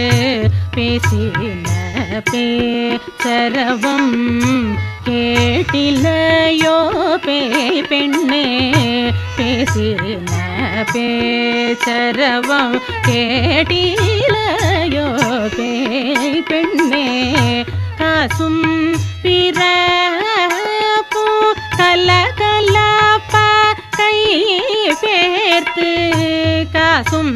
பேசின பேச்சரவம் கேட்டிலையோ பே பெண்ணே பேசின பேச்சரவம் கேட்டிலையோ பே பெண்ணே காசும் பிறப்பு கல கலப்ப கை பேர்த்து காசும்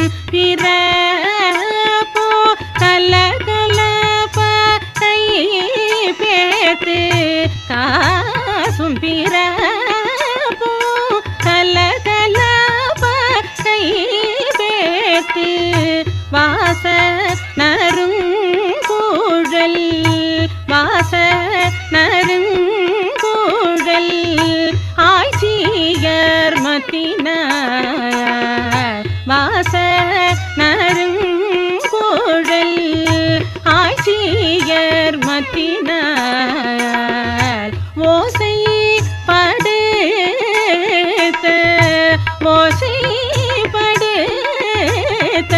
பிறப்பு கல கலப்ப கை பேர்த்து காசும் பிறப்பு கல கலப்ப கை பேர்த்து வாச நருங்கூழல் வாச நருங்கூழல் ஆய்ச்சியர் மத்தின வாச நருங்கூழல் ஆய்ச்சியர் மத்தின ஓசை படுத்த ஓசை படுத்த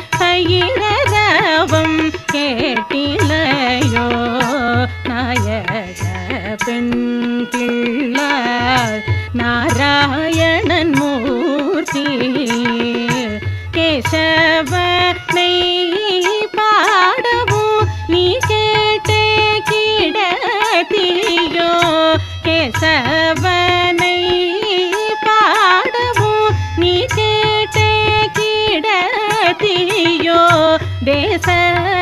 பயிரவம் கேட்டிலையோ நாயக பெண் பிள்ளை நாராயணன் மூர்த்தி கேசவனை பாடவும் நீ கேட்டே கிடத்தியோ கேசவனை பாடவும் நீ கேட்டே கிடத்தியோ தேச